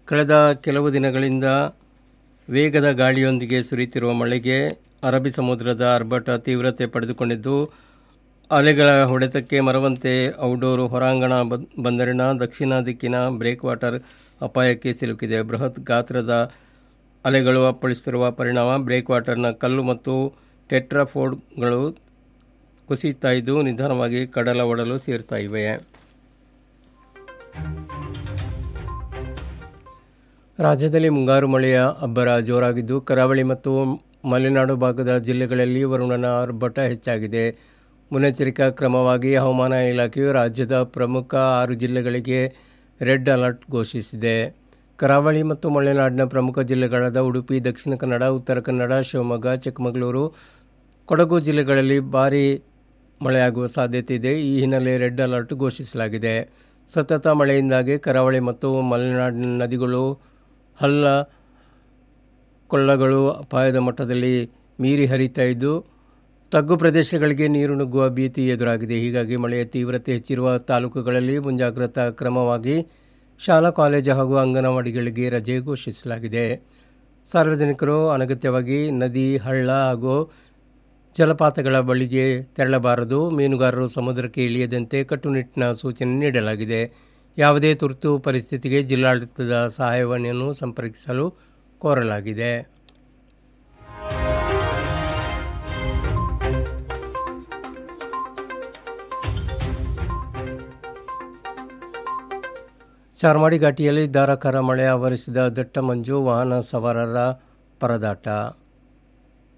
ಕಳೆದ ಕೆಲವು ದಿನಗಳಿಂದ ವೇಗದ ಗಾಳಿಯೊಂದಿಗೆ ಸುರಿಯುತ್ತಿರುವ ಮಳೆಗೆ ಅರಬ್ಬಿ ಸಮುದ್ರದ ಆರ್ಭಟ ತೀವ್ರತೆ ಪಡೆದುಕೊಂಡಿದ್ದು ಅಲೆಗಳ ಹೊಡೆತಕ್ಕೆ ಮರವಂತೆ ಔಟ್ಡೋರ್ ಹೊರಾಂಗಣ ಬಂ- ಬಂದರಿನ ದಕ್ಷಿಣ ದಿಕ್ಕಿನ ಬ್ರೇಕ್ ವಾಟರ್ ಅಪಾಯಕ್ಕೆ ಸಿಲುಕಿದೆ ಬೃಹತ್ ಗಾತ್ರದ ಅಲೆಗಳು ಅಪ್ಪಳಿಸುತ್ತಿರುವ ಪರಿಣಾಮ ಬ್ರೇಕ್ ವಾಟರ್ನ ಕಲ್ಲು ಮತ್ತು ಟೆಟ್ರಾಫೋಡ್ಗಳು ಕುಸಿಯುತ್ತಾ ಇದ್ದು ನಿಧಾನವಾಗಿ ಕಡಲ ಒಡಲು ಸೇರ್ತಾ ಇವೆ ರಾಜ್ಯದಲ್ಲಿ ಮುಂಗಾರು ಮಳೆಯ ಅಬ್ಬರ ಜೋರಾಗಿದ್ದು ಕರಾವಳಿ ಮತ್ತು ಮಲೆನಾಡು ಭಾಗದ ಜಿಲ್ಲೆಗಳಲ್ಲಿ ವರುಣನ ಆರ್ಭಟ ಹೆಚ್ಚಾಗಿದೆ ಮುನ್ನೆಚ್ಚರಿಕಾ ಕ್ರಮವಾಗಿ ಹವಾಮಾನ ಇಲಾಖೆಯು ರಾಜ್ಯದ ಪ್ರಮುಖ ಆರು ಜಿಲ್ಲೆಗಳಿಗೆ ರೆಡ್ ಅಲರ್ಟ್ ಘೋಷಿಸಿದೆ ಕರಾವಳಿ ಮತ್ತು ಮಲೆನಾಡಿನ ಪ್ರಮುಖ ಜಿಲ್ಲೆಗಳಾದ ಉಡುಪಿ ದಕ್ಷಿಣ ಕನ್ನಡ ಉತ್ತರ ಕನ್ನಡ ಶಿವಮೊಗ್ಗ ಚಿಕ್ಕಮಗಳೂರು ಕೊಡಗು ಜಿಲ್ಲೆಗಳಲ್ಲಿ ಭಾರೀ ಮಳೆಯಾಗುವ ಸಾಧ್ಯತೆ ಇದೆ ಈ ಹಿನ್ನೆಲೆ ರೆಡ್ ಅಲರ್ಟ್ ಘೋಷಿಸಲಾಗಿದೆ ಸತತ ಮಳೆಯಿಂದಾಗಿ ಕರಾವಳಿ ಮತ್ತು ಮಲೆನಾಡಿನ ನದಿಗಳು ಹಳ್ಳ ಕೊಳ್ಳಗಳು ಅಪಾಯದ ಮಟ್ಟದಲ್ಲಿ ಮೀರಿ ಹರಿತಾ ಇದ್ದು ತಗ್ಗು ಪ್ರದೇಶಗಳಿಗೆ ನೀರು ನುಗ್ಗುವ ಭೀತಿ ಎದುರಾಗಿದೆ ಹೀಗಾಗಿ ಮಳೆಯ ತೀವ್ರತೆ ಹೆಚ್ಚಿರುವ ತಾಲೂಕುಗಳಲ್ಲಿ ಮುಂಜಾಗ್ರತಾ ಕ್ರಮವಾಗಿ ಶಾಲಾ ಕಾಲೇಜು ಹಾಗೂ ಅಂಗನವಾಡಿಗಳಿಗೆ ರಜೆ ಘೋಷಿಸಲಾಗಿದೆ ಸಾರ್ವಜನಿಕರು ಅನಗತ್ಯವಾಗಿ ನದಿ ಹಳ್ಳ ಹಾಗೂ ಜಲಪಾತಗಳ ಬಳಿಗೆ ತೆರಳಬಾರದು ಮೀನುಗಾರರು ಸಮುದ್ರಕ್ಕೆ ಇಳಿಯದಂತೆ ಕಟ್ಟುನಿಟ್ಟಿನ ಸೂಚನೆ ನೀಡಲಾಗಿದೆ ಯಾವುದೇ ತುರ್ತು ಪರಿಸ್ಥಿತಿಗೆ ಜಿಲ್ಲಾಡಳಿತದ ಸಹಾಯವಾಣಿಯನ್ನು ಸಂಪರ್ಕಿಸಲು ಕೋರಲಾಗಿದೆ ಚಾರ್ಮಾಡಿ ಘಾಟಿಯಲ್ಲಿ ಧಾರಾಕಾರ ಮಳೆ ಆವರಿಸಿದ ದಟ್ಟ ಮಂಜು ವಾಹನ ಸವಾರರ ಪರದಾಟ